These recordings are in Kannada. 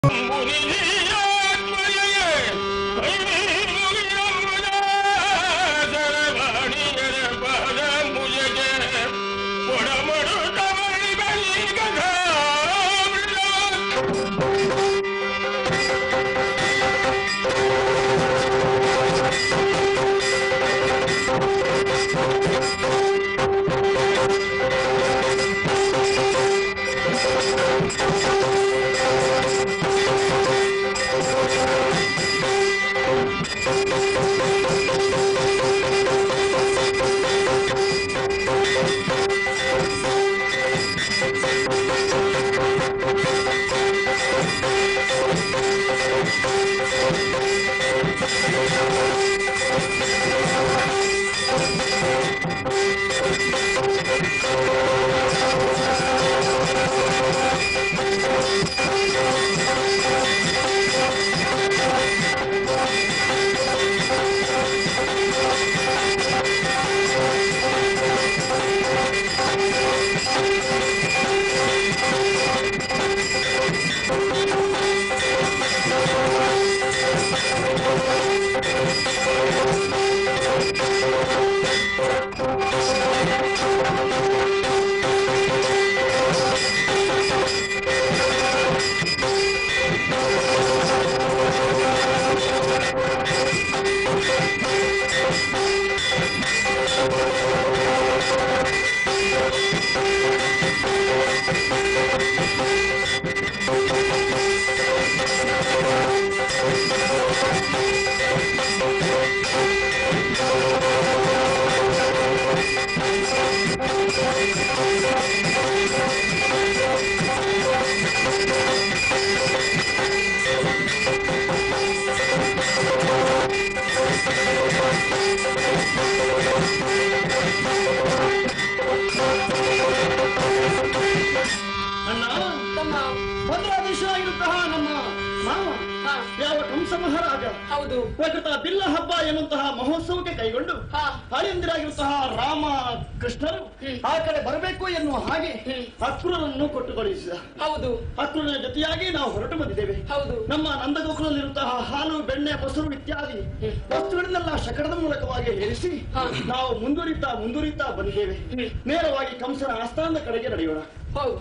ಅಣ್ಣ ತಮ್ಮ ಭದ್ರಾಧೀಶರಾಗಿರುವಂತಹ ನಮ್ಮ ಮಾವ ಹಾ, ಯಾವ ಕಂಸ ಮಹಾರಾಜ ಹೌದು ಪ್ರಕೃತ ಬಿಲ್ಲ ಹಬ್ಬ ಎನ್ನುವಂತಹ ಮಹೋತ್ಸವಕ್ಕೆ ಕೈಗೊಂಡು ಹಾ. ಹಳೆಯಂದಿರಾಗಿರುವಂತಹ ರಾಮ ಕೃಷ್ಣರು ಹ್ಮ್. ಆ ಕಡೆ ಬರಬೇಕು ಎನ್ನುವ ಹಾಗೆ ಹ್ಮ್. ಅಕ್ರೂರನ್ನು ಕೊಟ್ಟು ಕಳುಹಿಸಿದ ಹೌದು ಅಕ್ರೂರನ ಜೊತೆಯಾಗಿ ನಾವು ಹೊರಟು ಬಂದಿದ್ದೇವೆ ಹೌದು ನಮ್ಮ ನಂದಗೋಕುಲದಲ್ಲಿರುವಂತಹ ಹಾಲು ಬೆಣ್ಣೆ ಮೊಸರು ಇತ್ಯಾದಿ ವಸ್ತುಗಳನ್ನೆಲ್ಲ ಶಕಡದ ಮೂಲಕವಾಗಿ ಹೇರಿಸಿ ಹಾ. ನಾವು ಮುಂದುವರಿತಾ ಮುಂದುವರಿತಾ ಬಂದಿದ್ದೇವೆ ಹ್ಮ್. ನೇರವಾಗಿ ಕಂಸನ ಆಸ್ಥಾನದ ಕಡೆಗೆ ನಡೆಯೋಣ ಹೌದು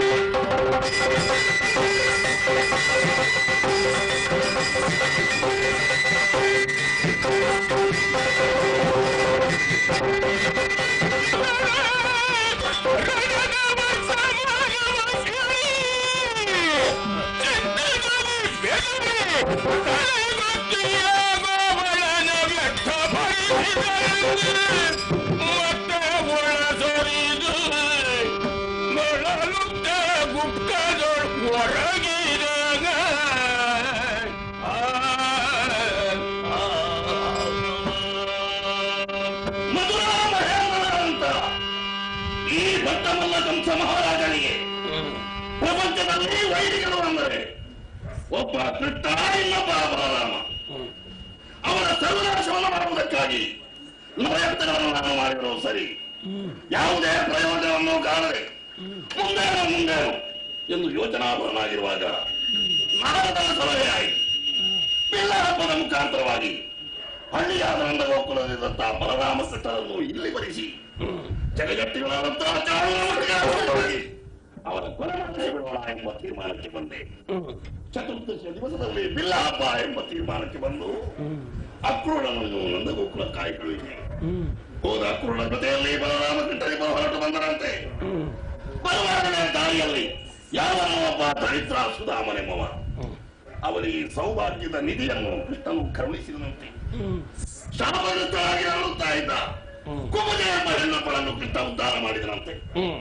ಮಧುರಾ ಮಹೇಂದ್ರ ಅಂತ ಈ ಭಟ್ಟಮಲ್ಲ ಕಂಸ ಮಹಾರಾಜನಿಗೆ ಪ್ರಪಂಚದಲ್ಲಿ ವೈದಿಕರು ಅಂದರೆ ಒಬ್ಬ ಕೃಷ್ಣ ಇನ್ನೊಬ್ಬ ಬಲರಾಮ ಅವರ ಸರ್ವನಾಶವನ್ನು ಮಾಡುವುದಕ್ಕಾಗಿ ನವಯತ್ತನವನ್ನು ನಾನು ಮಾಡಿರೋದು ಸರಿ ಯಾವುದೇ ಪ್ರಯೋಜನವನ್ನು ಕಾಣದೆ ಮುಂದೇನು ಮುಂದೇನು ಎಂದು ಯೋಚನಾಭರನಾಗಿರುವಾಗ ನಾರದರ ಸಲಹೆ ಆಯಿತು ಪಿಲ್ಲ ಹಬ್ಬದ ಮುಖಾಂತರವಾಗಿ ಹಳ್ಳಿಯ ನಂದಗೋಕುಲದಿದ್ದಂತಹ ಬಲರಾಮ ಕೃಷ್ಣರನ್ನು ಇಲ್ಲಿ ಬರಿಸಿ ಜಗಜಟ್ಟಿಗಳಾದಂತಹ ಚಾರುಲವರಿಗೆ ಅವರ ಕೊಲೆ ಮಾಡಿಸಿ ಬಿಡೋಣ ಎಂಬ ತೀರ್ಮಾನಕ್ಕೆ ಬಂದೆ ಚತುರ್ದಶಿ ದಿವಸದಲ್ಲಿ ಬಿಲ್ಲ ಹಬ್ಬ ಎಂಬ ತೀರ್ಮಾನಕ್ಕೆ ಬಂದು ಅಕ್ರೂಢನನ್ನು ನಂದಗೋಕುಲ ಕಾಯಿ ಕಳುಹಿಸಿ ಹೋದ ಅಕ್ರೂಢ ಜೊತೆಯಲ್ಲಿ ಬಲರಾಮ ಕೃಷ್ಣರಿಬ್ಬರು ಹೊರಟು ಬಂದರಂತೆ ಬರುವಾಗಲೇ ದಾರಿಯಲ್ಲಿ ಯಾವನೋ ಒಬ್ಬ ದರಿದ್ರ ಸುಧಾಮನೆಂಬವ ಅವನಿಗೆ ಸೌಭಾಗ್ಯದ ನಿಧಿಯನ್ನು ಕೃಷ್ಣನು ಕರುಣಿಸಿದನಂತೆ ಶಾಪಗ್ರಸ್ತರಾಗಿ ನರಳುತ್ತಾ ಇದ್ದ ಕುಮಜ ಎಂಬ ಹೆಣ್ಣೊಬ್ಬಳನ್ನು ಕೃಷ್ಣ ಉದ್ಧಾರ ಮಾಡಿದನಂತೆ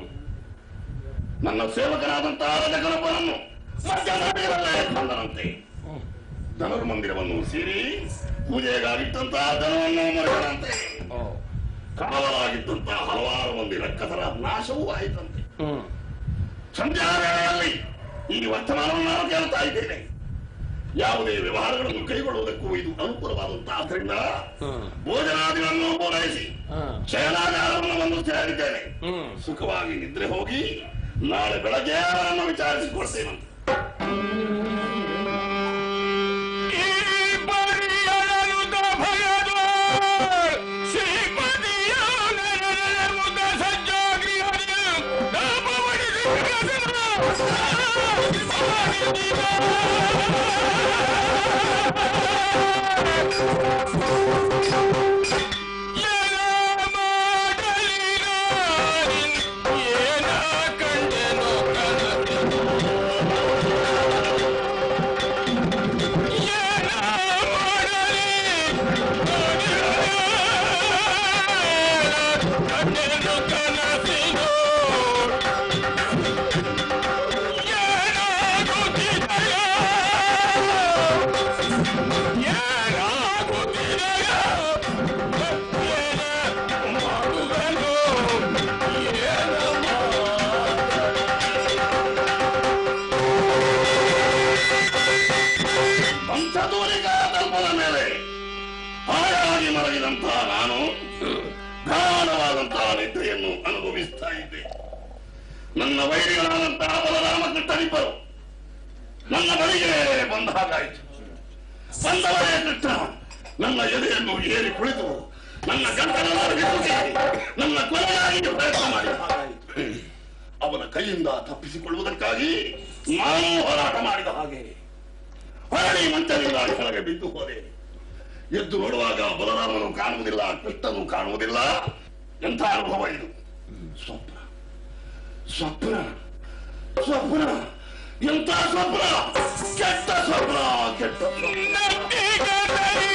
ನನ್ನ ಸೇವಕನಾದಂತಹ ರಜಕನೊಬ್ಬನನ್ನು ಮಧ್ಯದಲ್ಲೇ ತಂದನಂತೆ ಧನುರ್ಮಂದಿರವನ್ನು ಸೇರಿ ಪೂಜೆಗಾಗಿಟ್ಟಂತಹ ಧನವನ್ನು ಮರೆಯದಂತೆ ಕಾವಲಾಗಿದ್ದಂತಹ ಹಲವಾರು ಮಂದಿ ರಕ್ಕಸರ ನಾಶವೂ ಆಯಿತಂತೆ ಸಂಧ್ಯಾ ವೇಳೆಯಲ್ಲಿ ಈ ವರ್ತಮಾನವನ್ನು ನಾನು ಕೇಳ್ತಾ ಇದ್ದೇನೆ ಯಾವುದೇ ವ್ಯವಹಾರಗಳನ್ನು ಕೈಗೊಳ್ಳುವುದಕ್ಕೂ ಇದು ಅನುಕೂಲವಾದಂತಾದ್ರಿಂದ ಭೋಜನಾದಿಗಳನ್ನು ಪೂರೈಸಿ ಶಯನಾಗಾರವನ್ನು ಒಂದು ಸೇರಿದ್ದೇನೆ ಸುಖವಾಗಿ ನಿದ್ರೆ ಹೋಗಿ ನಾಳೆ ಬೆಳಗ್ಗೆ ಅವರನ್ನು ವಿಚಾರಿಸಿಕೊಳ್ತೇನಂತೆ ಪಂಚದೂರಿಗ ತಲುಪದ ಮೇಲೆ ಹಾಯಾಗಿ ಮಲಗಿದಂತಹ ನಾನು ಗಾಢವಾದಂತಹ ನಿದ್ರೆಯನ್ನು ಅನುಭವಿಸ್ತಾ ಇದ್ದೆ ನನ್ನ ವೈರಿಗಳಾದಂತಹ ಬಲರಾಮಕೃಷ್ಣರಿಬ್ಬರು ನನ್ನ ಬಳಿಗೆ ಬಂದ ಹಾಗಾಯಿತು ಬಂದವರೇ ಕೃಷ್ಣ ನನ್ನ ಎದೆಯನ್ನು ಏರಿ ಕುಳಿತು ನನ್ನ ಗಂಟಲನ್ನು ಹಿಡಿಸಿ ನನ್ನ ಕೊಲೆಯಾಗಿ ಪ್ರಯತ್ನ ಮಾಡಿದ ಹಾಗಾಯಿತು ಅವನ ಕೈಯಿಂದ ತಪ್ಪಿಸಿಕೊಳ್ಳುವುದಕ್ಕಾಗಿ ನಾನು ಹೋರಾಟ ಮಾಡಿದ ಹಾಗೆ ಹೊರಳಿ ಮಂಚದಿಂದ ಕೆಳಗೆ ಬಿದ್ದು ಹೋದೆ ಎದ್ದು ನೋಡುವಾಗ ಬಲರಾಮನು ಕಾಣುವುದಿಲ್ಲ ಕೃಷ್ಣನು ಕಾಣುವುದಿಲ್ಲ ಎಂಥ ಅನುಭವ ಇದು ಸ್ವಪ್ನ ಸ್ವಪ್ನ ಸ್ವಪ್ನ ಎಂಥ ಸ್ವಪ್ನ ಕೆಟ್ಟ ಸ್ವಪ್ನ ಕೆಟ್ಟ ಸ್ವಪ್ನ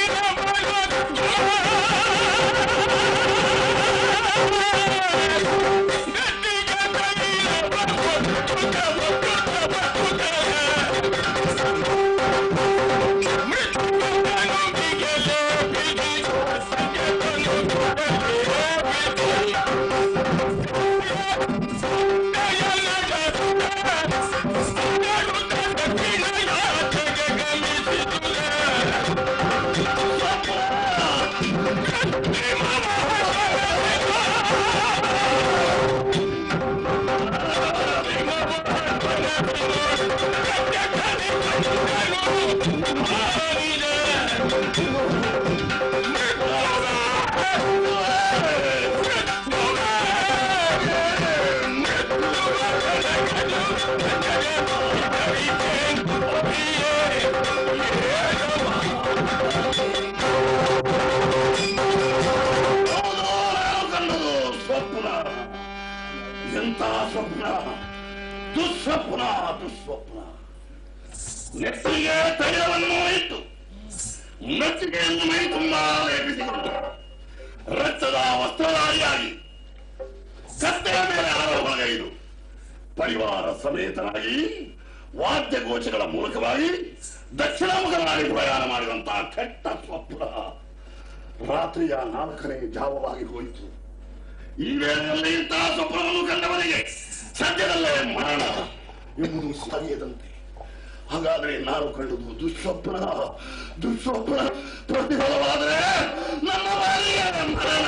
ಹೌದು, ನಾನು ಕಂಡದು ಸ್ವಪ್ನ ಎಂಥ ಸ್ವಪ್ನ ದುಸ್ವಪ್ನ ದುಸ್ವಪ್ನ ನೆತ್ತಿಗೆ ತೈಲವನ್ನು ಇಟ್ಟು ಮೆಚ್ಚುಗೆಯನ್ನು ಮೈ ತುಂಬಾ ಲೇಪಿಸಿಕೊಂಡು ರಕ್ತದ ವಸ್ತ್ರಧಾರಿಯಾಗಿ ಕತ್ತೆಯ ಮೇಲೆ ಆರೋಹಣಗೈದು ಪರಿವಾರ ಸಮೇತನಾಗಿ ವಾದ್ಯ ಗೋಚಗಳ ಮೂಲಕವಾಗಿ ದಕ್ಷಿಣ ಮುಖನಾಗಿ ಪ್ರಯಾಣ ಮಾಡಿದಂತಹ ಕೆಟ್ಟ ಸ್ವಪ್ನ ರಾತ್ರಿಯ ನಾಲ್ಕನೇ ಜಾವವಾಗಿ ಹೋಯಿತು ಈ ವೇಳೆಯಲ್ಲಿ ಇಂತಹ ಸ್ವಪ್ನವನ್ನು ಕಂಡವನಿಗೆ ಸದ್ಯದಲ್ಲೇ ಮರಣ ಎಂಬುದು ಸರಿಯದಂತೆ ಹಾಗಾದ್ರೆ ನಾನು ಕಂಡುದು ದುಸ್ವಪ್ನ ದುಸ್ವಪ್ನ ಪ್ರತಿಫಲವಾದರೆ ನನ್ನ ಬಾಲಿಯ ಮರಣ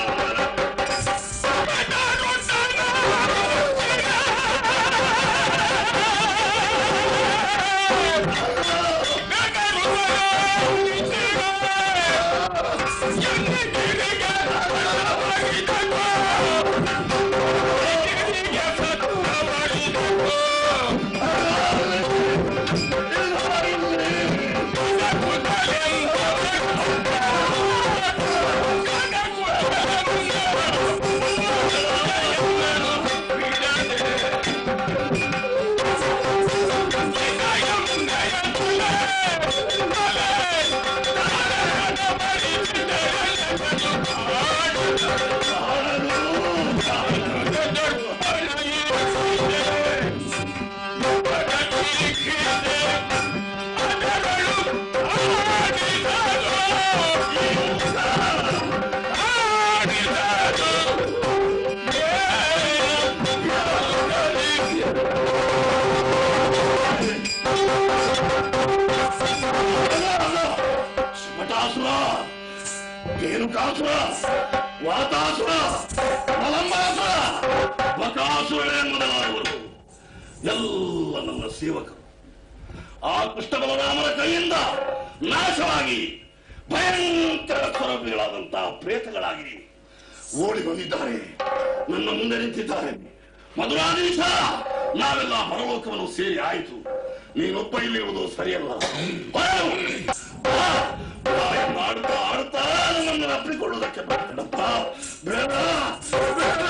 ಶಿವಟಾಸುರ ರೇಣುಕಾಸುರ ವಾತಾಸುರ ಮಲಂಬಾಸುರ ಬಕಾಸುರ ಮೊದಲಾದವರು ಎಲ್ಲ ನನ್ನ ಸೇವಕರು ಆ ಕೃಷ್ಣ ಬಲರಾಮನ ಕೈಯಿಂದ ನಾಶವಾಗಿ ಭಯಂಕರ ಸ್ವರೂಪಿಗಳಾದಂತಹ ಪ್ರೇತಗಳಾಗಿ ಓಡಿ ಬಂದಿದ್ದಾರೆ ನನ್ನ ಮುಂದೆ ನಿಂತಿದ್ದಾರೆ ಮಧುರಾಧೀಶ ನಾವೆಲ್ಲ ಪರಲೋಕವನ್ನು ಸೇರಿ ಆಯಿತು ನೀನೊಬ್ಬ ಇಲ್ಲಿರುವುದು ಸರಿಯಲ್ಲ ಹೊರಡು. ಬಾ. ಬಾ ಎಂದು ಆಡ್ತಾ ಆಡ್ತಾ ನನ್ನನ್ನು ಅಪ್ಪಿಕೊಳ್ಳುವುದಕ್ಕೆ ಬೇಡಪ್ಪ ಬೇಡ ಬೇಡ.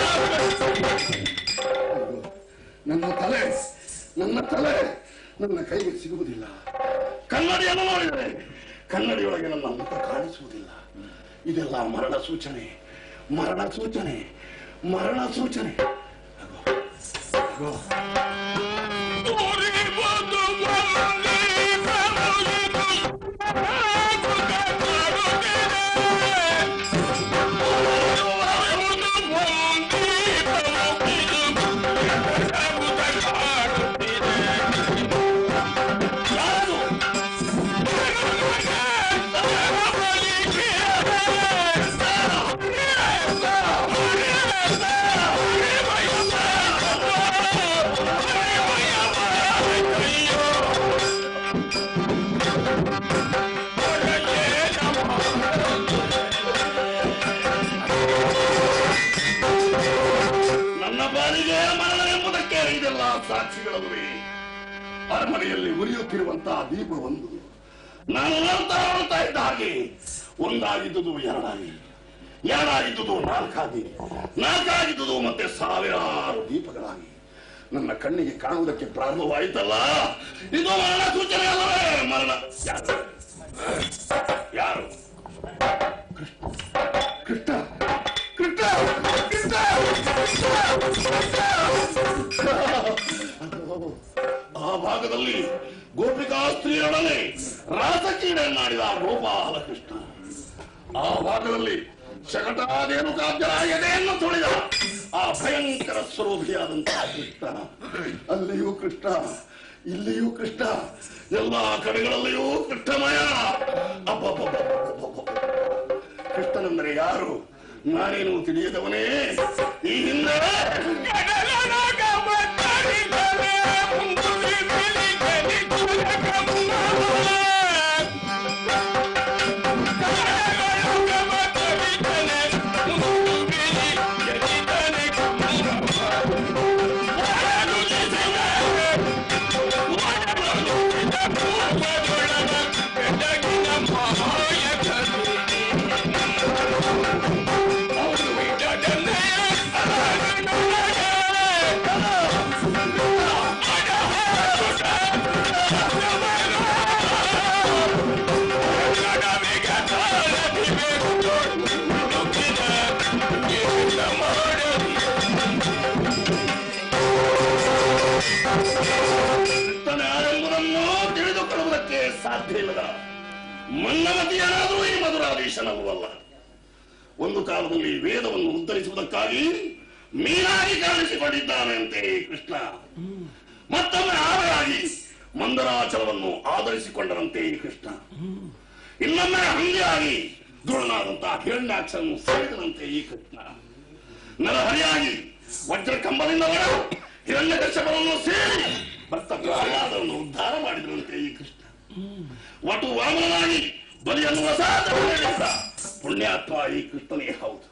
ನನ್ನ ತಲೆ ನನ್ನ ತಲೆ ನನ್ನ ಕೈಗೆ ಸಿಗುವುದಿಲ್ಲ ಕನ್ನಡಿಯನ್ನು ನೋಡಿದರೆ ಕನ್ನಡಿಯೊಳಗೆ ನನ್ನ ಮುಖ ಕಾಣಿಸುವುದಿಲ್ಲ ಇದೆಲ್ಲ ಮರಣ ಸೂಚನೆ ಮರಣ ಸೂಚನೆ ಮರಣ ಸೂಚನೆ ಅಗೋ, ಅಗೋ. ಯಾರು? ನನ್ನ ಬಾಲಿಗೆ ಮರಣ ಎಂಬುದಕ್ಕೆ ಇದೆಲ್ಲ ಸಾಕ್ಷಿಗಳಲ್ವೇ ಅರಮನೆಯಲ್ಲಿ ಉರಿಯುತ್ತಿರುವಂತಹ ದೀಪ ಒಂದು ನಾನು ನೋಡ್ತಾ ನೋಡ್ತಾ ಇದ್ದ ಹಾಗೆ ಒಂದಾಗಿದ್ದುದು ಎರಡಾಗಿ ಎರಡಾಗಿದ್ದುದು ನಾಲ್ಕಾಗಿ ನಾಲ್ಕಾಗಿದ್ದುದು ಮತ್ತೆ ಸಾವಿರಾರು ದೀಪಗಳಾಗಿ ನನ್ನ ಕಣ್ಣಿಗೆ ಕಾಣುವುದಕ್ಕೆ ಪ್ರಾರಂಭವಾಯಿತಲ್ಲ ಇದು ಮರಣ ಸೂಚನೆ ಅಲ್ಲವೇ ಮರಣ ಯಾರು ಯಾರು ಕೃಷ್ಣ ಕೃಷ್ಣ ಕೃಷ್ಣ ಕೃಷ್ಣ ಆ ಭಾಗದಲ್ಲಿ ಗೋಪಿಕಾ ಸ್ತ್ರೀಯೊಡನೆ ರಾಸಕ್ರೀಡೆಯನ್ನಾಡಿದ ಗೋಪಾಲ ಕೃಷ್ಣ ಆ ಭಾಗದಲ್ಲಿ ಶಕಟಾದೇನುಕಾಗ್ಯರ ಎದೆಯನ್ನು ತುಳಿದ ಆ ಭಯಂಕರ ಸ್ವರೂಪಿಯಾದಂತಹ ಕೃಷ್ಣ ಅಲ್ಲಿಯೂ ಕೃಷ್ಣ ಇಲ್ಲಿಯೂ ಕೃಷ್ಣ ಎಲ್ಲಾ ಕಡೆಗಳಲ್ಲಿಯೂ ಕೃಷ್ಣಮಯ ಅಬ್ಬಬ್ಬಬ್ಬಬ್ಬಬ್ಬಬ್ಬ. ಕೃಷ್ಣನೆಂದರೆ ಯಾರು ನಾನೇನು ತಿಳಿಯದವನೇ ಈ ಹಿಂದೆ ಕೃಷ್ಣನ ಯಾರೆಂಬುದನ್ನು ತಿಳಿದುಕೊಳ್ಳುವುದಕ್ಕೆ ಸಾಧ್ಯವಿಲ್ಲದ ಮನ್ನಮತಿಯನಾದರೂ ಈ ಮಧುರಾಧೀಶನವಲ್ಲ ಒಂದು ಕಾಲದಲ್ಲಿ ವೇದವನ್ನು ಉದ್ಧರಿಸುವುದಕ್ಕಾಗಿ ಮೀನಾಗಿ ಕಾಣಿಸಿಕೊಂಡಿದ್ದಾನಂತೆ ಈ ಕೃಷ್ಣ ಮತ್ತೊಮ್ಮೆ ಆಮೆಯಾಗಿ ಮಂದರಾಚಲವನ್ನು ಆಧರಿಸಿಕೊಂಡರಂತೆ ಈ ಕೃಷ್ಣ ಇನ್ನೊಮ್ಮೆ ಹಂದಿಯಾಗಿ ದುರುಳನಾದಂತಹ ಹಿರಣ್ಯಾಕ್ಷರನ್ನು ಸೇರಿದಂತೆ ಈ ಕೃಷ್ಣ ನರಹರಿಯಾಗಿ ವಜ್ರ ಕಂಬದಿಂದ ಹೊಡೆದು ಹಿರಣ್ಯ ಕಶ್ಯಪವನ್ನು ಸೇರಿ ಭಕ್ತ ಪ್ರಹ್ಲಾದವನ್ನು ಉದ್ಧಾರ ಮಾಡಿದಂತೆ ಈ ಕೃಷ್ಣ ವಟು ವಾಮನಾಗಿ ಬಲಿಯನ್ನು ವಸಾದ ಪುಣ್ಯಾತ್ಮ ಈ ಕೃಷ್ಣನೇ ಹೌದು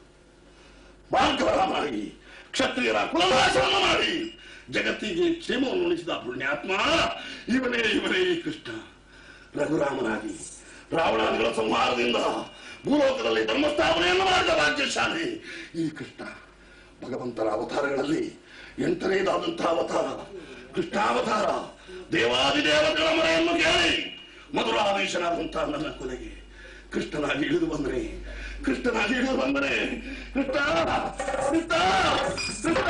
ಭಾರ್ಗವರಾಮಾಗಿ ಕ್ಷತ್ರಿಯರ ಕುಲನಾಶವನ್ನು ಮಾಡಿ ಜಗತ್ತಿಗೆ ಕ್ಷೇಮವನ್ನು ಉಳಿಸಿದ ಪುಣ್ಯಾತ್ಮ ಇವನೇ ಇವನೇ ಈ ಕೃಷ್ಣ ರಘುರಾಮನಾಗಿ ರಾವಣಾದಿಗಳ ಸಂಹಾರದಿಂದ ಭೂಲೋಕದಲ್ಲಿ ಧರ್ಮಸ್ಥಾಪನೆಯನ್ನು ಮಾಡಿದ ರಾಜ್ಯಶಾಲಿ ಈ ಕೃಷ್ಣ ಭಗವಂತನ ಅವತಾರಗಳಲ್ಲಿ ಎಂಟನೇದಾದಂತಹ ಅವತಾರ ಕೃಷ್ಣಾವತಾರ ದೇವಾದಿದೇವತೆಗಳ ಮರೆಯನ್ನು ಕೇಳಿ ಮಧುರಾಧೀಶನಾದಂತಹ ನನ್ನ ಕೊನೆಗೆ ಕೃಷ್ಣನಾಗಿ ಇಳಿದು ಬಂದರೆ ಕೃಷ್ಣನಾಗಿ ಇಳಿದು ಬಂದರೆ ಕೃಷ್ಣ ಕೃಷ್ಣ ಕೃಷ್ಣ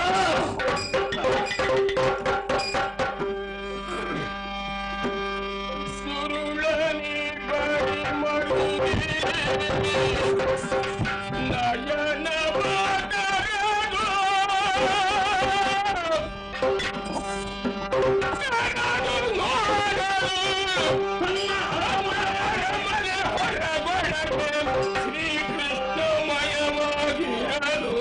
ಸುರುಳನಿ ಬಡಿ ಮರುಗಿ ನಯನ ಬಾದರದು ಕರಡು ನೋಡಲು ಅರಮನೆ ಹೊರಗೊಳಗೆ ಶ್ರೀಕೃಷ್ಣಮಯವಾಗಿ ಅದು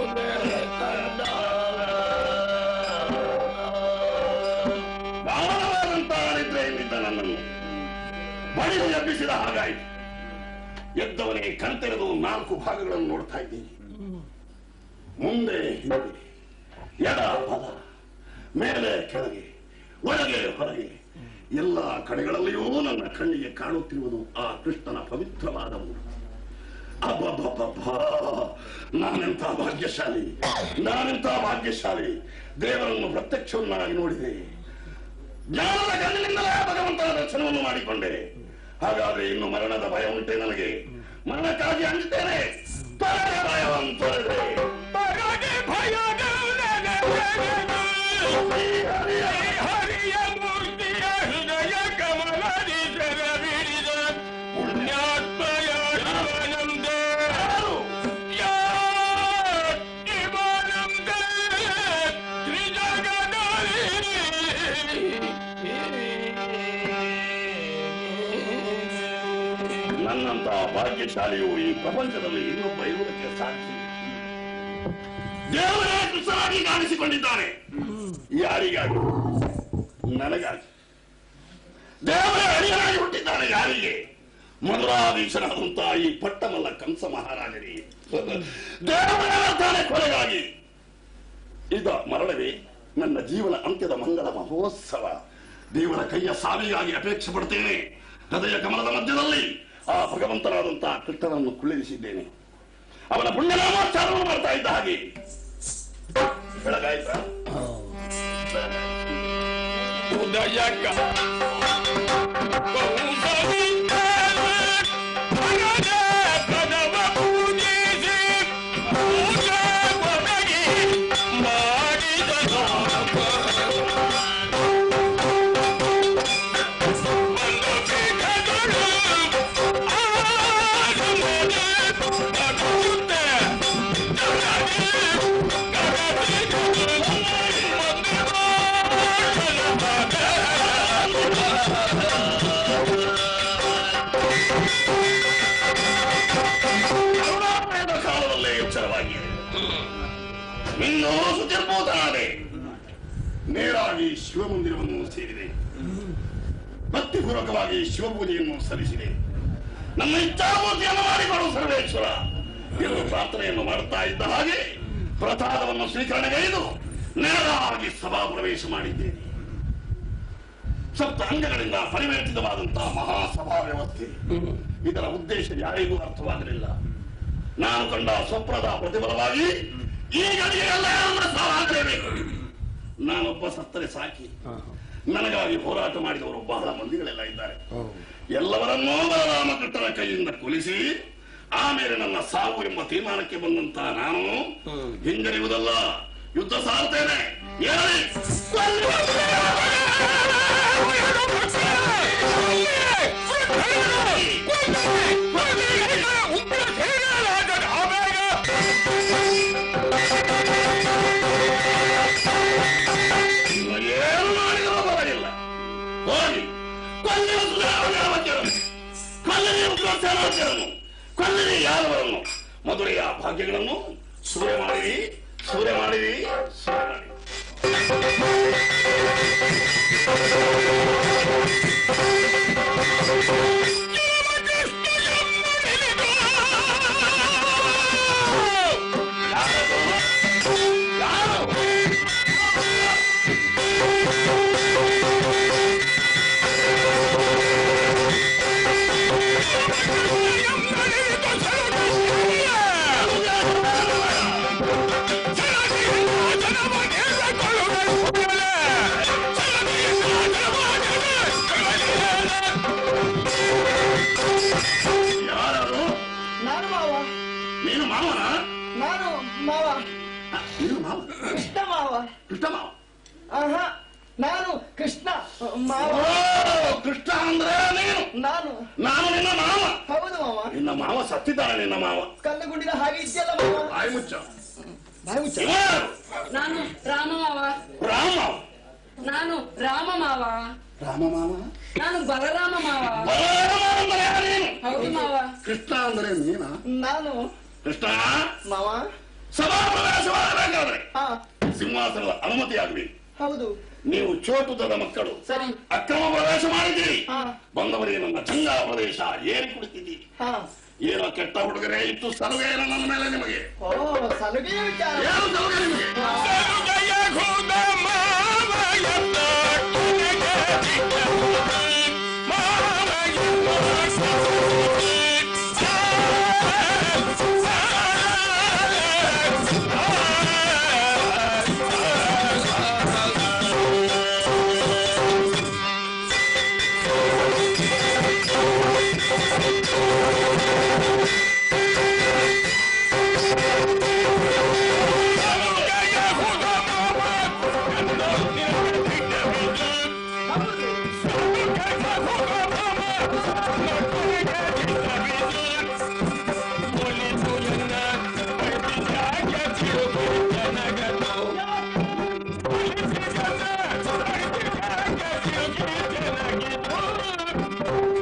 ಗಾಢವಾದಂತಹ ನಿದ್ರೆಯಲ್ಲಿದ್ದ ನನ್ನನ್ನು ಬಡಿದು ಎಬ್ಬಿಸಿದ ಹಾಗಾಯಿತು ಎದ್ದವನೇ ಕಣ್ತೆರೆದು ನಾಲ್ಕು ಭಾಗಗಳನ್ನು ನೋಡ್ತಾ ಇದ್ದೀನಿ ಮುಂದೆ ಹಿಂದೆ ಎಡ ಬಲ ಮೇಲೆ ಕೆಳಗೆ ಒಳಗೆ ಹೊರಗೆ ಎಲ್ಲ ಕಡೆಗಳಲ್ಲಿಯೂ ನನ್ನ ಕಣ್ಣಿಗೆ ಕಾಣುತ್ತಿರುವುದು ಆ ಕೃಷ್ಣನ ಪವಿತ್ರವಾದ ಊರು ಅಬ್ಬಬ್ಬಬ್ಬಬ್ಬ ನಾನೆಂತ ಭಾಗ್ಯಶಾಲಿ ನಾನೆಂತ ಭಾಗ್ಯಶಾಲಿ ದೇವರನ್ನು ಪ್ರತ್ಯಕ್ಷವನ್ನಾಗಿ ನೋಡಿದೆ ಜ್ಞಾನದ ಕಣ್ಣಿನಿಂದಲೇ ಭಗವಂತನ ದರ್ಶನವನ್ನು ಮಾಡಿಕೊಂಡೆ ಹಾಗಾದ್ರೆ ಇನ್ನು ಮರಣದ ಭಯ ಉಂಟೆ ನನಗೆ ಮರಣಕ್ಕಾಗಿ ಅಂಜುತ್ತೇನೆ ತೊರೆದ ಭಯವನ್ನು ತೊರೆದೆ ಪರದೆ ಭಯದ ನೆನೆದೆನು. ಹರಿಯ ಮೂರ್ತಿಯ ಹೃದಯ ಕಮಲದಿ ಸೆರವಿಡಿದ ಪುಣ್ಯಾತ್ಮಯ ಶಿವಾನಂದೇ. ಯಾರು? ಯಾರ್ ಶಿವಾನಂದೇ ತ್ರಿಜಗದಲ್ಲಿ. ನನ್ನಂತ ಭಾಗ್ಯಶಾಲಿಯು ಈ ಪ್ರಪಂಚದಲ್ಲಿ ಇನ್ನೊಬ್ಬ ಇರುವುದಕ್ಕೆ ಸಾಕ್ಷಿ ದೇವರೇ ಕೃಷ್ಣನಾಗಿ ಕಾಣಿಸಿಕೊಂಡಿದ್ದಾನೆ ಯಾರಿಗಾಗಿ ನನಗಾಗಿ ದೇವರೇ ಅಡಿಯನಾಗಿ ಹುಟ್ಟಿದ್ದಾನೆ ಯಾರಿಗೆ ಮಧುರಾಧೀಶನಾದಂತ ಈ ಪಟ್ಟಮಲ್ಲ ಕಂಸ ಮಹಾರಾಜರಿಗೆ ದೇವರೇ ತಾನೇ ಕೊಲೆಗಾಗಿ ಇದ ಮರಳವೇ ನನ್ನ ಜೀವನ ಅಂತ್ಯದ ಮಂಗಳ ಮಹೋತ್ಸವ ದೇವರ ಕೈಯ ಸಾವಿಗಾಗಿ ಅಪೇಕ್ಷೆ ಪಡ್ತೇನೆ ಹೃದಯ ಕಮಲದ ಮಧ್ಯದಲ್ಲಿ ಆ ಭಗವಂತನಾದಂತಹ ಕೃಷ್ಣನನ್ನು ಕುಳ್ಳಿರಿಸಿದ್ದೇನೆ ಅವನ ಪುಣ್ಯನಾಮಾಚಾರವನ್ನು ಮಾಡ್ತಾ ಇದ್ದ ಹಾಗೆ ಬೆಳಗಾಯ್ತಾ ಬೆಳಗಾಯ್ತು. ಉದಯಕ ಕೌಸವಿಂದಲೇ ಭಗದ ಪದವ ಪೂಜಿಸಿ ಪೂಜೆ ಒದಗಿ ಮಾಡಿದ ನಾಮ. ಒಂದು ಪೀಠಗಳು ಆಡುತ್ತದೆ ನಗುತ್ತೆ ಜಗದಿ ಗಗದಿಗಳು ಕರುಣಾಮಯದ ಕಾಲದಲ್ಲೇ ಎಚ್ಚರವಾಗಿದೆ ಇನ್ನೂ ಸುತಿರ್ಭೂತನಾದೆ ನೇರಾಗಿ ಶಿವಮಂದಿರವನ್ನು ಸೇರಿದೆ ಭಕ್ತಿಪೂರ್ವಕವಾಗಿ ಶಿವಪೂಜೆಯನ್ನು ಸಲ್ಲಿಸಿದೆ ನನ್ನ ಇಚ್ಛಾಪೂರ್ತಿಯನ್ನು ಮಾಡಿಕೊಡು ಸರ್ವೇಶ್ವರ ಎಂದು ಪ್ರಾರ್ಥನೆಯನ್ನು ಮಾಡುತ್ತಾ ಇದ್ದ ಹಾಗೆ ಪ್ರಸಾದವನ್ನು ಸ್ವೀಕರಣೆಗೈದು ನೇರವಾಗಿ ಸಭಾ ಪ್ರವೇಶ ಮಾಡಿದ್ದೇನೆ ಸಪ್ತ ಅಂಗಗಳಿಂದ ಪರಿವರ್ತಿತವಾದಂತಹ ಮಹಾಸಭಾ ವ್ಯವಸ್ಥೆ ಇದರ ಉದ್ದೇಶ ಯಾರಿಗೂ ಅರ್ಥವಾಗಲಿಲ್ಲ ನಾನು ಕಂಡ ಸ್ವಪ್ನದ ಪ್ರತಿಫಲವಾಗಿ ಈ ಗಳಿಗೆಯಲ್ಲ ನನ್ನ ಸಾವಾಗಲೇಬೇಕು ನಾನೊಬ್ಬ ಸತ್ತರೆ ಸಾಕಿ ನನಗಾಗಿ ಹೋರಾಟ ಮಾಡಿದವರು ಬಹಳ ಮಂದಿಗಳೆಲ್ಲ ಇದ್ದಾರೆ ಎಲ್ಲವರನ್ನೂ ಬಲರಾಮಕೃಷ್ಣನ ಕೈಯಿಂದ ಕೊಲಿಸಿ ಆಮೇಲೆ ನನ್ನ ಸಾವು ಎಂಬ ತೀರ್ಮಾನಕ್ಕೆ ಬಂದಂತ ನಾನು ಹಿಂಜರಿಯುವುದಲ್ಲ ಯುದ್ಧ ಸಾರ್ತೇನೆ ಏಳಿ! ಇನ್ನು ಏನು ಮಾಡಿದರೂ ಬರಲಿಲ್ಲ ಹೋಗಿ ಕೊಲ್ಲಿನ ಸುಧಾರಣೆ ಕೊಲ್ಲಿನ ಉಗ್ರಸೇನಾಧ್ಯರನ್ನು ಕೊಲ್ಲಿನ ಯಾದವರನ್ನು ಮಧುರೆಯ ಭಾಗ್ಯಗಳನ್ನು ಸೂರ್ಯ ಮಾಡಿರಿ ಸೂರ್ಯ ಮಾಡಿರಿ ಸೂರ್ಯ ಮಾಡಿರಿ ಯಾರು ಯಾರು ನಾನು ಮಾವ ನೀನು ಮಾವನ ನಾನು ಮಾವ ನೀನು ಮಾವ ಕೃಷ್ಣ ಮಾವ ಕೃಷ್ಣ ಮಾವ ಆಹಾ ನಾನು ಕೃಷ್ಣ ಮಾವ ಓ ಕೃಷ್ಣ ಅಂದ್ರೆ ನೀನು ನಾನು ನಾನು ನಿನ್ನ ಮಾವ ಹೌದು ಮಾವ ನಿನ್ನ ಮಾವ ಸತ್ತಿದ್ದಾನೆ ನಿನ್ನ ಮಾವ ಕಲ್ಲುಗುಂಡಿನ ಹಾಗೆ ಇದೆಯಲ್ಲ ಮಾವ ಬಾಯಿ ಮುಚ್ಚ ಬಾಯಿ ಮುಚ್ಚ ಇವ ಯಾರು? ನಾನು ರಾಮ ಮಾವ ರಾಮ ಮಾವ ನಾನು ರಾಮ ಮಾವ ರಾಮ ಮಾವ ನಾನು ಬಲರಾಮ ಮಾವ ಬಲರಾಮ ಅಂದ್ರೆ ಯಾರು ನೀನು ಹೌದು ಮಾವ ಕೃಷ್ಣ ಅಂದ್ರೆ ನೀನ ನಾನು ಕೃಷ್ಣ ಮಾವ ಸಭಾ ಪ್ರವೇಶವಾಗಬೇಕಾದ್ರೆ ಹಾ ಸಿಂಹಾಸನದ ಅನುಮತಿ ಆಗಬೇಕು ಹೌದು ನೀವು ಚೋಟುತದ ಮಕ್ಕಳು ಸರಿ ಅಕ್ರಮ ಪ್ರವೇಶ ಮಾಡಿದ್ದೀರಿ ಹಾ. ಬಂದವರಿಗೆ ನನ್ನ ಚಂಗಾ ಪ್ರದೇಶ ಏರಿ ಕುಳಿತಿದ್ದೀರಿ ಹಾ ಏನೋ ಕೆಟ್ಟ ಹುಡುಗರೇ ಇತ್ತು ಸಲುಗೆ ಏನೋ ನನ್ನ ಮೇಲೆ ನಿಮಗೆ ಓ ಸಲುಗೆಯ ವಿಚಾರ ಏನು ಸಲುಗೆ ನಿಮಗೆ ಜಯ ಖುದ ಮಾವಯತ್ತ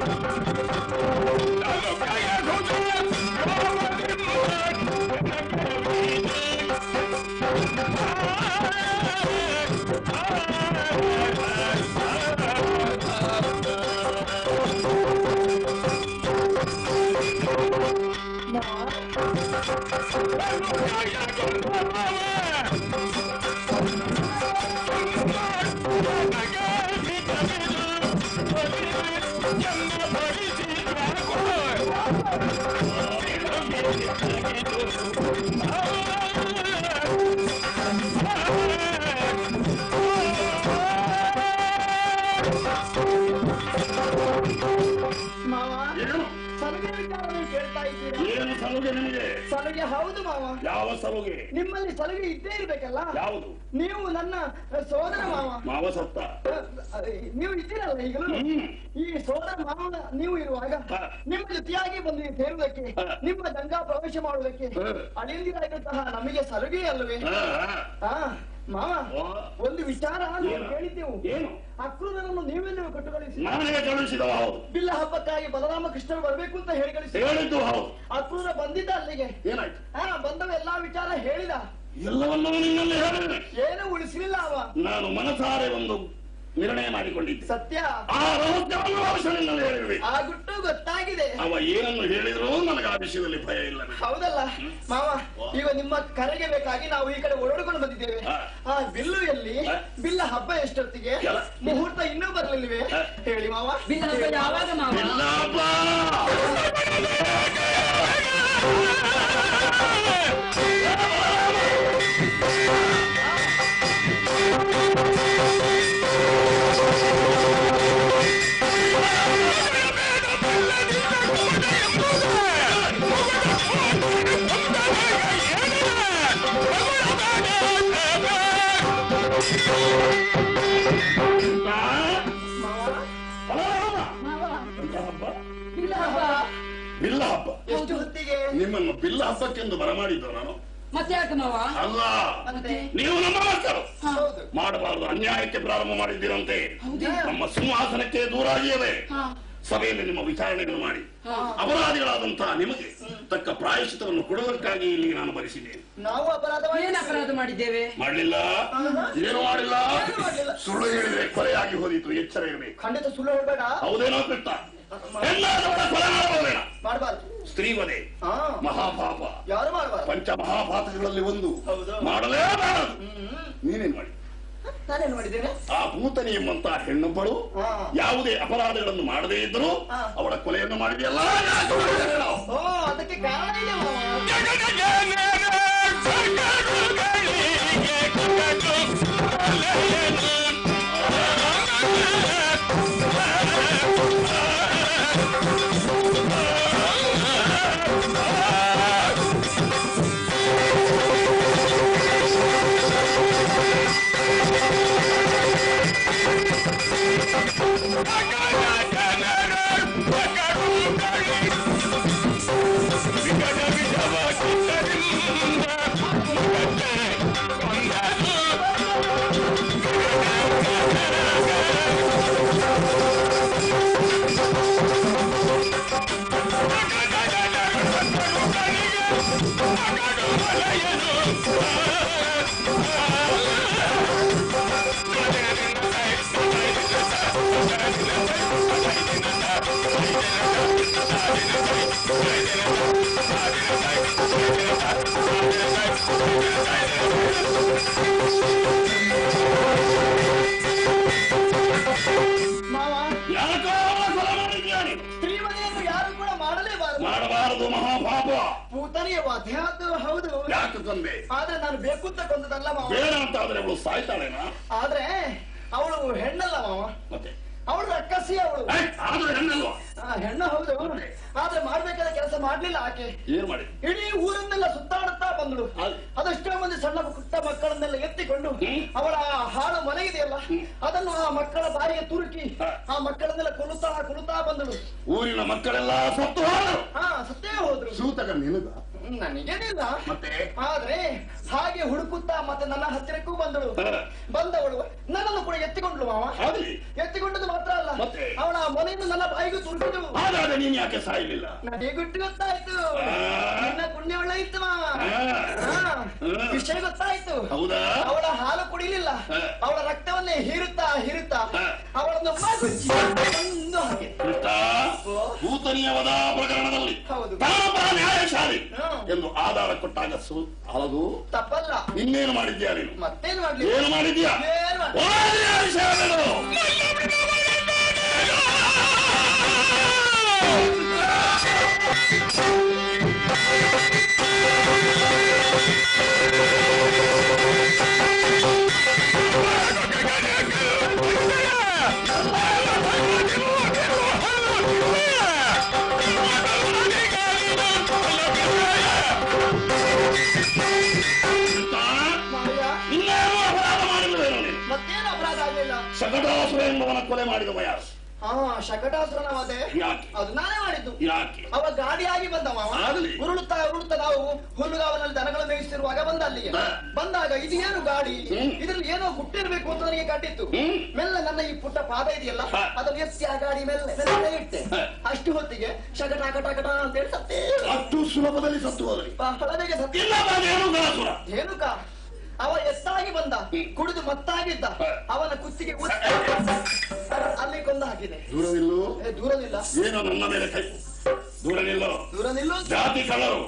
ಮಾವ ಏನು ಸಲುಗೆ ವಿಚಾರ ನೀವು ಕೇಳ್ತಾ ಇದ್ದೀರಾ ಏನು ಸಲುಗೆ ನಿಮಗೆ ಸಲುಗೆ ಹೌದು ಮಾವ ಯಾವ ಸಲುಗೆ ನಿಮ್ಮಲ್ಲಿ ಸಲುಗೆ ಇದ್ದೇ ಇರ್ಬೇಕಲ್ಲ ಯಾವುದು ನೀವು ನನ್ನ ಸೋದರ ಮಾವ ಮಾವ ಸತ್ತ ಅಹ್, ನೀವು ಇದ್ದೀರಲ್ಲ ಈಗಲೂ ಹ್ಮ್. ಈ ಸೋದರ ಮಾವ ನೀವು ಇರುವಾಗ ಹ. ನಿಮ್ಮ ಜೊತೆಯಾಗಿ ಬಂದು ಸೇರುವುದಕ್ಕೆ ಹ. ನಿಮ್ಮ ಗಂಗಾ ಪ್ರವೇಶ ಮಾಡುವುದಕ್ಕೆ ಹ. ಅಳಿಯಂದಿರಾಗಿರುವಂತಹ ನಮಗೆ ಸಲುಗೆ ಅಲ್ವೇ ಹಾ, ಹಾ. ಆ ಮಾವ ಓ. ಒಂದು ವಿಚಾರ ನಾವು ಏನು? ಕೇಳಿದ್ದೆವು ಏನು ಅಕ್ರೂರನನ್ನು ನೀವೆಲ್ಲೂ ಕಟ್ಟು ಕಳಿಸಿ ನಾನೇ ಕಳುಹಿಸಿದವ ಹೌದು ಬಿಲ್ಲ ಹಬ್ಬಕ್ಕಾಗಿ ಬಲರಾಮ ಕೃಷ್ಣರು ಬರಬೇಕು ಅಂತ ಹೇಳಿ ಕಳಿಸಿ ಹೇಳಿದ್ದು ಹೌದು ಅಕ್ರೂರ ಬಂದಿದ್ದ ಅಲ್ಲಿಗೆ ಏನಾಯ್ತು ಹಾ ಬಂದವ ಎಲ್ಲಾ ವಿಚಾರ ಹೇಳಿದ ಎಲ್ಲವನ್ನೂ ನಿನ್ನಲ್ಲಿ ಹೇಳಿದ್ದೇನೆ ಏನು ಉಳಿಸಲಿಲ್ಲ ಅವ ನಾನು ಮನಸಾರೆ ಒಂದು ನಿರ್ಣಯ ಮಾಡಿಕೊಂಡಿದ್ದೆ ಸತ್ಯ ಆ ರಹಸ್ಯವನ್ನು ವರ್ಷ ನಿನ್ನಲ್ಲಿ ಹೇಳಿರ್ಬೇಕು ಆ ಗುಟ್ಟು ಗೊತ್ತಾಗಿದೆ ಅವ ಏನನ್ನು ಹೇಳಿದ್ರು ನನಗೆ ಆ ವಿಷಯದಲ್ಲಿ ಭಯ ಇಲ್ಲ ಹೌದಲ್ಲ ಮಾವ ಈಗ ನಿಮ್ಮ ಕರೆಗೆ ಬೇಕಾಗಿ ನಾವು ಈ ಕಡೆ ಓಡಾಡಿಕೊಂಡು ಬಂದಿದ್ದೇವೆ ಹಾ. ಆ ಬಿಲ್ಲು ಎಲ್ಲಿ ಹಾ. ಬಿಲ್ಲ ಹಬ್ಬ ಎಷ್ಟೊತ್ತಿಗೆ ಎಲ್ಲ. ಮುಹೂರ್ತ ಇನ್ನೂ ಬರ್ಲಿಲ್ವೇ ಹಾ. ಹೇಳಿ ಮಾವ ಬಿಲ್ಲ ಹಬ್ಬ ಯಾವಾಗ ಮಾವ ಇಲ್ಲಪ್ಪ ಮಾವ ಬಲರಾಮ. ಎಂತ ಹಬ್ಬ ಬಿಲ್ಲ ಹಬ್ಬ ಬಿಲ್ಲ ಹಬ್ಬ ಎಷ್ಟು ಹೊತ್ತಿಗೆ ನಿಮ್ಮನ್ನು ಬಿಲ್ಲ ಹಬ್ಬಕ್ಕೆಂದು ಬರಮಾಡಿದ್ದು ನಾನು ಮತ್ತೆ ಯಾಕೆ ಮಾವ ಅಲ್ಲ ಮತ್ತೆ ನೀವು ನಮ್ಮ ಮಕ್ಕಳು ಹೌದು ಮಾಡಬಾರದು ಅನ್ಯಾಯಕ್ಕೆ ಪ್ರಾರಂಭ ಮಾಡಿದ್ದೀರಂತೆ ಹೌದೇ ನಮ್ಮ ಸಿಂಹಾಸನಕ್ಕೆ ದೂರಾಗಿಯೇ ಹಾ ಸಭೆಯಲ್ಲಿ ನಿಮ್ಮ ವಿಚಾರಣೆಯನ್ನು ಮಾಡಿ ಹಾ. ಅಪರಾಧಿಗಳಾದಂತಹ ನಿಮಗೆ ತಕ್ಕ ಪ್ರಾಯಶ್ಚಿತವನ್ನು ಕೊಡುವುದಕ್ಕಾಗಿ ಇಲ್ಲಿಗೆ ನಾನು ಬರೆಸಿದ್ದೇನೆ ನಾವು ಅಪರಾಧ ಏನ್ ಅಪರಾಧ ಮಾಡಿದ್ದೇವೆ ಮಾಡಲಿಲ್ಲ ಏನು ಮಾಡಿಲ್ಲ ಏನು ಮಾಡ್ಲಿಲ್ಲ. ಸುಳ್ಳು ಹೇಳಿದ್ರೆ ಕೊಲೆಯಾಗಿ ಹೋದಿತ್ತು ಎಚ್ಚರ ಇರಬೇಕು ಖಂಡಿತ ಸುಳ್ಳು ಹೇಳ್ಬೇಡ ಹೌದೇನೋ ಕೃಷ್ಣ ಹೆಣ್ಣಾದವಳ ಕೊಲೆ ಮಾಡಬಹುದೇನ ಮಾಡಬಾರ್ದು ಸ್ತ್ರೀ ವಧೆ ಹಾ ಮಹಾಪಾಪ ಯಾರು ಮಾಡಬಾರ್ದು ಪಂಚ ಮಹಾಪಾತಕಗಳಲ್ಲಿ ಒಂದು ಹೌದು. ಮಾಡಲೇಬಾರದು ಹ್ಮ್ ನೀನೇನ್ ಮಾಡಿ ನಾನೇನ್ ಮಾಡಿದ್ದೇನೆ ಆ ಭೂತನಿ ಎಂಬಂತಹ ಹೆಣ್ಣೊಬ್ಬಳು ಹಾ. ಯಾವುದೇ ಅಪರಾಧಗಳನ್ನು ಮಾಡದೇ ಇದ್ದರೂ ಹಾ. ಅವಳ ಕೊಲೆಯನ್ನು ಮಾಡಿದೆಯಲ್ಲ ಯಾಕೆ ಮಾಡಿದೆ ಹೇಳು? ಓ ಅದಕ್ಕೆ ಕಾರಣ ಇದೆ ಮಾವ ಮಾವ ಯಾಕೋ ಅವಳ ಕೊಲೆ ಮಾಡಿದ್ಯಾ ನೀನು? ಸ್ತ್ರೀಮನೆಯನ್ನು ಯಾರು ಕೂಡ ಮಾಡಲೇಬಾರದು ಮಾಡಬಾರದು ಮಹಾಪಾಪ ಭೂತನಿಯ ವಧೆಯಾದ್ದು ಹೌದು ಯಾಕೆ ತಂದೆ ಆದ್ರೆ ನಾನು ಬೇಕು ಅಂತ ಕೊಂದದಲ್ಲ ಮಾವ ಬೇಡ ಅಂತ ಆದ್ರೆ ಅವಳು ಸಾಯ್ತಾಳೇನಾ ಆದ್ರೆ ಅವಳು ಹೆಣ್ಣಲ್ಲ ಮಾವ ಮತ್ತೆ ಅವಳು ರಕ್ಕಸಿ ಅವಳು ಏ, ಆದ್ರೆ ಹೆಣ್ಣಲ್ವಾ ಆ, ಹೆಣ್ಣು ಹೌದು ಆದ್ರೆ ಮಾಡ್ಬೇಕಾದ ಕೆಲಸ ಮಾಡ್ಲಿಲ್ಲ ಆಕೆ ಏನ್ ಮಾಡಿ ಇಡೀ ಊರನ್ನೆಲ್ಲ ಸುತ್ತಾಡುತ್ತಾ ಬಂದಳು ಹೌದು. ಅದೆಷ್ಟೋ ಮಂದಿ ಸಣ್ಣ ಪುಟ್ಟ ಮಕ್ಕಳನ್ನೆಲ್ಲ ಎತ್ತಿಕೊಂಡು ಹ್ಮ್. ಅವಳ ಆ ಹಾಳು ಮನೆಗಿದೆಯಲ್ಲ ಅದನ್ನು ಆ ಮಕ್ಕಳ ಬಾಯಿಗೆ ತುರುಕಿ ಹ. ಆ ಮಕ್ಕಳನ್ನೆಲ್ಲ ಕೊಲ್ಲುತ್ತಾ ಕೊಲ್ಲುತ್ತಾ ಬಂದಳು ಊರಿನ ಮಕ್ಕಳೆಲ್ಲ ಸತ್ತು ಹೋದರು ಹಾ ಸತ್ತೇ ಹೋದ್ರು ಸೂತಕ ನಿನಗ ಹ್ಮ್, ನನಗೇನಿಲ್ಲ ಮತ್ತೆ ಆದ್ರೆ ಹಾಗೆ ಹುಡುಕುತ್ತಾ ಮತ್ತೆ ನನ್ನ ಹತ್ತಿರಕ್ಕೂ ಬಂದಳು ಹ. ಬಂದವಳು ನನ್ನನ್ನು ಕೂಡ ಎತ್ತಿಕೊಂಡ್ಲು ಮಾವ ಆಗ್ಲಿ ಎತ್ತಿಕೊಂಡದ್ದು ಮಾತ್ರ ಅಲ್ಲ ಮತ್ತೆ? ಅವಳ ಮೊನೆಯನ್ನು ನನ್ನ ಬಾಯಿಗೆ ತುರುಕಿದವು ಹಾಗಾದ್ರೆ ನೀನ್ ಯಾಕೆ ಸಾಯಲಿಲ್ಲ ನನಗೆ ಗುಟ್ಟು ಗೊತ್ತಾಯ್ತು ಆ. ನಿನ್ನ ಪುಣ್ಯ ಒಳ್ಳೆ ಇತ್ತು ಮಾವ ಆ. ಹಾ. ಆ. ವಿಷಯ ಗೊತ್ತಾಯ್ತು ಹೌದಾ ಅವಳ ಹಾಲು ಕುಡಿಲಿಲ್ಲ ಆ. ಅವಳ ರಕ್ತವನ್ನೇ ಹೀರುತ್ತಾ ಹೀರುತ್ತಾ ಆ. ಅವಳನ್ನು ಮಗುಚಿ ಒಂದು ಹಾಗೆ ಕೃಷ್ಣ ಓ. ಭೂತನಿಯ ವಧಾ ಪ್ರಕರಣದಲ್ಲಿ ಹೌದು. ತಾನೊಬ್ಬ ನ್ಯಾಯಶಾಲಿ ಹ್ಮ್. ಎಂದು ಆಧಾರ ಕೊಟ್ಟಾಗ ಸು ಅದು ತಪ್ಪಲ್ಲ ಇನ್ನೇನು ಮಾಡಿದ್ಯಾ ನೀನು ಮತ್ತೇನ್ ಮಾಡ್ಲಿ ಏನು ಮಾಡಿದ್ಯಾ ಏನ್ ಮಾಡ್ಲಿ? ಓ ನ್ಯಾಯಶಾಲಿಗಳು! ಕೃಷ್ಣ, ಮಾವಯ್ಯ, ಇನ್ನೇನು ಅಪರಾಧ ಮಾಡಿಲ್ವೇನೋ ನೀನು ಮತ್ತೇನು ಅಪರಾಧ ಆಗ್ಲಿಲ್ಲ ಶಕಟಾಸುರ ಎಂಬವನ ಕೊಲೆ ಮಾಡಿದವ ಯಾರು ಹಾ ಶಕಟಾಸುರನ ವಧೆ ಯಾಕೆ ಅದು ನಾನೇ ಮಾಡಿದ್ದು ಯಾಕೆ ಅವ ಗಾಡಿಯಾಗಿ ಬಂದ ಮಾವ ಆಗಲಿ. ಉರುಳುತ್ತಾ ಉರುಳುತ್ತಾ ನಾವು ಹುಲ್ಲುಗಾವನಲ್ಲಿ ದನಗಳ ಮೇಯಿಸ್ತಿರುವಾಗ ಬಂದ ಅಲ್ಲಿಗೆ ಹಾ. ಬಂದಾಗ ಇದು ಏನು ಗಾಡಿ ಹ್ಮ್. ಇದ್ರಲ್ಲಿ ಏನೋ ಗುಟ್ಟಿರ್ಬೇಕು ಅಂತ ನನಗೆ ಕಂಡಿತ್ತು ಹ್ಮ್. ಮೆಲ್ಲ ನನ್ನ ಈ ಪುಟ್ಟ ಪಾದ ಇದೆಯಲ್ಲ ಹಾ. ಅದನ್ನು ಎತ್ತಿ ಆ ಗಾಡಿ ಮೇಲೆ ಮೇಲೆ ಇಟ್ಟೆ ಹಾ. ಅಷ್ಟು ಹೊತ್ತಿಗೆ ಶಕಟ ಕಟ ಕಟ ಅಂತ ಹೇಳಿ ಸತ್ತೇ ಅಷ್ಟು ಸುಲಭದಲ್ಲಿ ಸತ್ತು ಹೋದ್ರಿ ಬಹಳ ಬೇಗ ಸತ್ತಿ ಇಲ್ಲ ಏನು ಗಾಸುರ ಧೇನುಕ ಅವ ಎತ್ತಾಗಿ ಬಂದ ಹ್ಮ್. ಕುಡಿದು ಮತ್ತಾಗಿದ್ದ ಹಾ. ಅವನ ಕುತ್ತಿಗೆ ಉದ್ದ- ಅಲ್ಲಿ ಕೊಂದು ಹಾಕಿದೆ ದೂರವಿಲ್ಲೋ ಏ, ದೂರನಿಲ್ಲ ಏನೋ ನನ್ನ ಮೇಲೆ ಕೈ ದೂರ ನಿಲ್ಲೋ ದೂರ ನಿಲ್ಲು ಅಂತ. ಜಾತಿ ಕಳ್ಳರು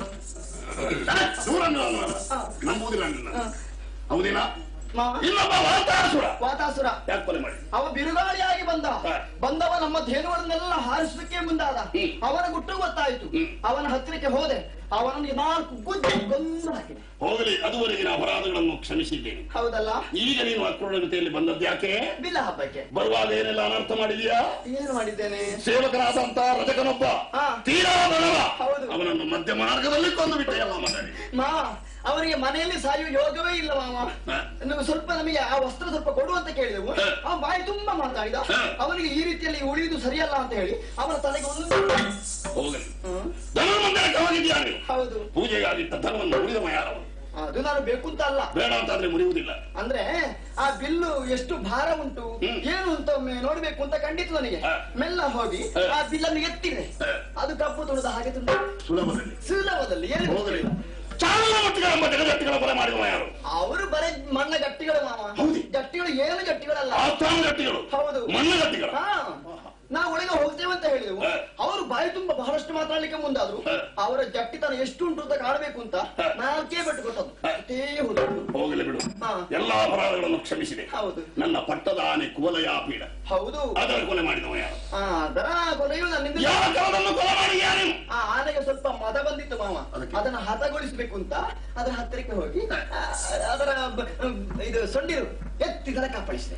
ದೂರ ನಿಲ್ಲ ಹಾ. ನಂಬುವುದಿಲ್ಲ ನಿನ್ನ ಹಾ. ಹೌದಿನ ಮಾವ ಇನ್ನೊಬ್ಬ ವಾತಾಸುರ ವಾತಾಸುರ ಯಾಕೆ ಕೊಲೆ ಮಾಡಿ ಅವ ಬಿರುಗಾಳಿಯಾಗಿ ಬಂದ ಹಾ. ಬಂದವ ನಮ್ಮ ಧೇನುಗಳನ್ನೆಲ್ಲ ಹಾರಿಸಲಿಕ್ಕೆ ಮುಂದಾದ ಹ್ಮ್. ಅವನ ಗುಟ್ಟು ಗೊತ್ತಾಯಿತು ಹ್ಮ್. ಅವನ ಹತ್ತಿರಕ್ಕೆ ಹೋದೆ ಅವನನ್ನು ನಾಲ್ಕು ಗುಜ್ಜಿ ಕೊಂದು ಹಾಕಿದೆ ಹೋಗಲಿ ಅದುವರೆಗಿನ ಅಪರಾಧಗಳನ್ನು ಕ್ಷಮಿಸಿದ್ದೇನೆ ಹೌದಲ್ಲ ಈಗ ನೀನು ಅಕ್ರೂರತೆಯಲ್ಲಿ ಬಂದದ್ದು ಯಾಕೆ ಬಿಲ್ಲ ಹಬ್ಬಕ್ಕೆ ಬರುವಾಗ ಏನೆಲ್ಲ ಅನರ್ಥ ಮಾಡಿದೀಯಾ ಏನು ಮಾಡಿದ್ದೇನೆ ಸೇವಕನಾದಂತ ರಜಕನೊಬ್ಬ ಹಾ. ತೀರಾ ಬಡವ ಹೌದು. ಅವನನ್ನು ಮಧ್ಯ ಮಾರ್ಗದಲ್ಲಿ ಕೊಂದು ಬಿಟ್ಟೆ ಎಲ್ಲ ಮಾತಾಡಿ ಮಾ ಅವನಿಗೆ ಮನೆಯಲ್ಲಿ ಸಾಯುವ ಯೋಗವೇ ಇಲ್ಲ ಮಾವ ಹಾ. ನೀವು ಸ್ವಲ್ಪ ನಮಗೆ ಆ ವಸ್ತ್ರ ಸ್ವಲ್ಪ ಕೊಡು ಅಂತ ಕೇಳಿದೆವು ಹಾ. ಅವ ಬಾಯಿ ತುಂಬಾ ಮಾತಾಡಿದ ಹಾ. ಅವನಿಗೆ ಈ ರೀತಿಯಲ್ಲಿ ಉಳಿಯುವುದು ಸರಿಯಲ್ಲ ಅಂತ ಹೇಳಿ ಅವನ ತಲೆಗೆ ಒಂದು ಹೋಗಲಿ ಹ್ಮ್. ಧನುರ್ಮಂದಿರಕ್ಕೆ ಹೋಗಿದ್ಯಾ ನೀವು ಹೌದು ಪೂಜೆಗಾಗಿದ್ದ ಧನವನ್ನು ಉಳಿದವ ಯಾರವನು ಅದು ನಾನು ಬೇಕು ಅಂತ ಅಲ್ಲ ಬೇಡ ಅಂತಾದ್ರೆ ಮುರಿಯುವುದಿಲ್ಲ ಅಂದ್ರೆ ಆ ಬಿಲ್ಲು ಎಷ್ಟು ಭಾರ ಉಂಟು ಹ್ಮ್. ಏನು ಅಂತ ಒಮ್ಮೆ ನೋಡ್ಬೇಕು ಅಂತ ಖಂಡಿತ ನನಗೆ ಹಾ. ಮೆಲ್ಲ ಹೋಗಿ ಹಾ. ಆ ಬಿಲ್ಲನ್ನು ಎತ್ತಿದೆ ಹಾ. ಅದು ಕಪ್ಪು ತುಳಿದ ಹಾಗೆ ತುಂಬ ಸುಲಭದಲ್ಲಿ ಸುಲಭದಲ್ಲಿ ಏನು ಹೋಗಲಿ ಚಾಲನ ಮಟ್ಟಿಗೆ ಎಂಬ ಜಗಜಟ್ಟಿಗಳ ಕೊಲೆ ಮಾಡಿದವ ಯಾರು ಅವರು ಬರೀ ಮಣ್ಣ ಗಟ್ಟಿಗಳು ಮಾವ ಹೌದು. ಗಟ್ಟಿಗಳು ಏನು ಗಟ್ಟಿಗಳಲ್ಲ ಆಸ್ಥಾನ ಗಟ್ಟಿಗಳು ಹೌದು. ಮಣ್ಣ ಗಟ್ಟಿಗಳು ಹಾ ನಾವು ಒಳಗೆ ಹೋಗ್ತೇವೆ ಅಂತ ಹೇಳಿದೆವು ಹಾ. ಅವರು ಬಾಯಿ ತುಂಬಾ ಬಹಳಷ್ಟು ಮಾತಾಡ್ಲಿಕ್ಕೆ ಮುಂದಾದ್ರು ಹಾ. ಅವರ ಜಟ್ಟಿತನ ಎಷ್ಟು ಉಂಟು ಅಂತ ಕಾಣಬೇಕು ಅಂತ ಹಾ. ನಾಲ್ಕೇ ಬಿಟ್ಟು ಕೊಟ್ಟದ್ದು ಹಾ. ಅಷ್ಟೇ ಹೋದದ್ದು ಹೋಗಲಿ ಬಿಡು ಹಾ. ಎಲ್ಲಾ ಅಪರಾಧಗಳನ್ನು ಕ್ಷಮಿಸಿದೆ ಹೌದು. ನನ್ನ ಪಟ್ಟದ ಆನೆ ಕುವಲಯ ಪೀಡ ಹೌದು ಅದರ ಕೊಲೆ ಮಾಡಿದವ ಯಾರು ಆ, ಅದರ ಕೊನೆಯು ನನ್ನಿಂದ ಯಾವ ಕವಲನ್ನು ಕೊಲೆ ಮಾಡಿ ಯಾರು ಆ ಆನೆಗೆ ಸ್ವಲ್ಪ ಮದ ಬಂದಿತ್ತು ಮಾವ ಅದಕ್ಕೆ? ಅದನ್ನ ಹತಗೊಳಿಸ್ಬೇಕು ಅಂತ ಅದರ ಹತ್ತಿರಕ್ಕೆ ಹೋಗಿ ಆ, ಅದರ ಬ- ಇದು ಸೊಂಡಿರು ಎತ್ತಿ ತಲೆ ಕಾಪಾಡಿಸಿದೆ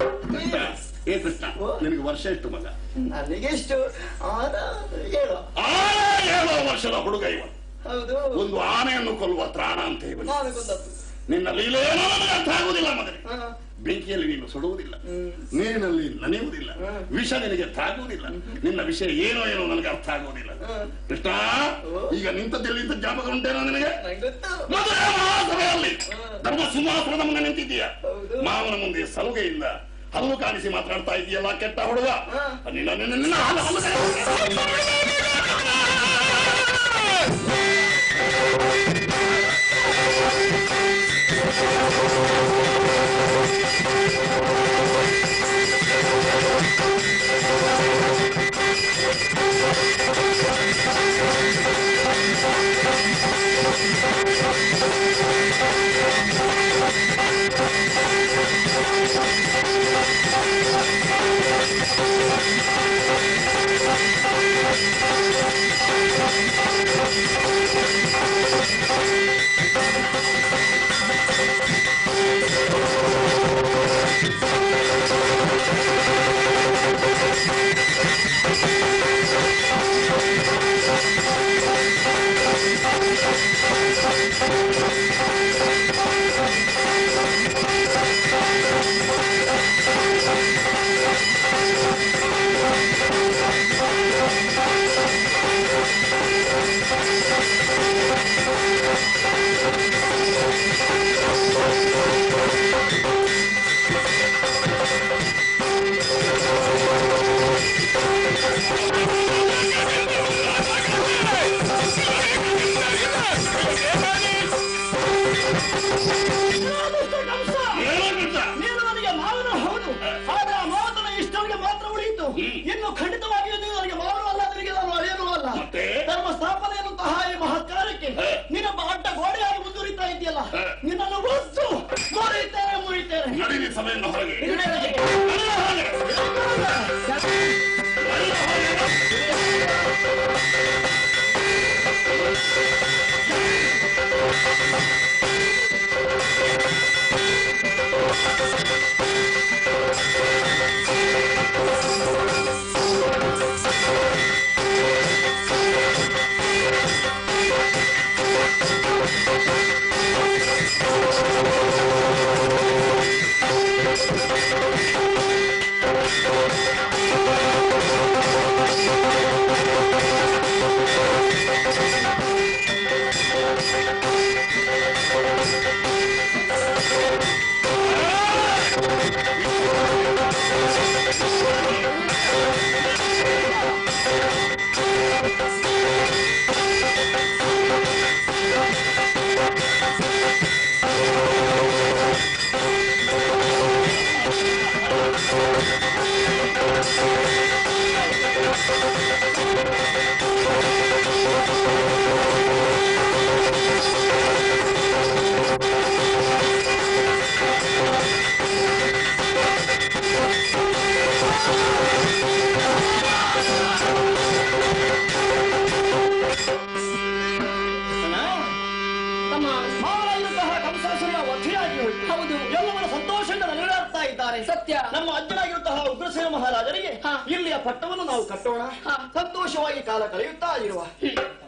ಏ ಕೃಷ್ಣ ಓ. ನಿನಗೆ ವರ್ಷ ಎಷ್ಟು ಮಗ ನನಗೆ ಎಷ್ಟು ಆದ ಹೇಳು ಆನೆ ಏಳೋ ವರ್ಷದ ಹುಡುಗ ಇವ ಹೌದು ಒಂದು ಆನೆಯನ್ನು ಕೊಲ್ಲುವ ತ್ರಾಣ ಅಂತ ಹೇಳಿ ನಾನು ಕೊಂದದ್ದು ನಿನ್ನ ಲೀಲೆಯೇನೋ ನನಗೆ ಅರ್ಥ ಆಗುವುದಿಲ್ಲ ಮಗನೇ ಹಾ. ಬೆಂಕಿಯಲ್ಲಿ ನೀನು ಸುಡುವುದಿಲ್ಲ ಹ್ಮ್. ನೀರಿನಲ್ಲಿ ನನೆಯುವುದಿಲ್ಲ ಹ್ಮ್. ವಿಷ ನಿನಗೆ ತಾಗುವುದಿಲ್ಲ ನಿನ್ನ ವಿಷಯ ಏನೋ ಏನೋ ನನಗೆ ಅರ್ಥ ಆಗುವುದಿಲ್ಲ ಹ್ಮ್. ಕೃಷ್ಣ ಓ. ಈಗ ನಿಂತದ್ದೆಲ್ಲಿಂತ ಜ್ಞಾಪಕ ಉಂಟೇನೋ ನಿನಗೆ ನಂಗೆ ಗೊತ್ತು ಮದುವೆ ಮಹಾಸಭೆಯಲ್ಲಿ ಹ್ಮ್. ಧರ್ಮ ಸಿಂಹಾಸನದ ಮುಂದೆ ನಿಂತಿದ್ದೀಯ ಹೌದು. ಮಾವನ ಮುಂದೆ ಸಲುಗೆಯಿಂದ ಹಲ್ಲು ಕಾಣಿಸಿ ಮಾತನಾಡ್ತಾ ಇದೆಯಲ್ಲ ಕೆಟ್ಟ ಹುಡುಗ ಹಾ. ನಿನ್ನ ನಿನ್ನ ನಿನ್ನ ಹಲ್ಲು ಹಲ್ಲು Thank ಸಭೆಯನ್ನು ಹೊರಗೆ ಇದು ನನಗೆ. ನನ್ನ ಹಾಗೆ. ನನ್ನ ಹಾಗೆ. ತಮ್ಮ ಮಾವನಾಗಿರುವಂತಹ ಕಂಸಾಸುರನ ವಧಿಯಾಗಿ ಹೋಯ್ತು ಹೌದು ಎಲ್ಲವರ ಸಂತೋಷದಿಂದ ನಲಿದಾಡ್ತಾ ಇದ್ದಾರೆ ಸತ್ಯ. ನಮ್ಮ ಅಜ್ಜನಾಗಿರುವಂತಹ ಉಗ್ರಸೇನ ಮಹಾರಾಜರಿಗೆ ಹಾ. ಇಲ್ಲಿಯ ಪಟ್ಟವನ್ನು ನಾವು ಕಟ್ಟೋಣ ಹಾ. ಸಂತೋಷವಾಗಿ ಕಾಲ ಕಳೆಯುತ್ತಾ ಇರುವ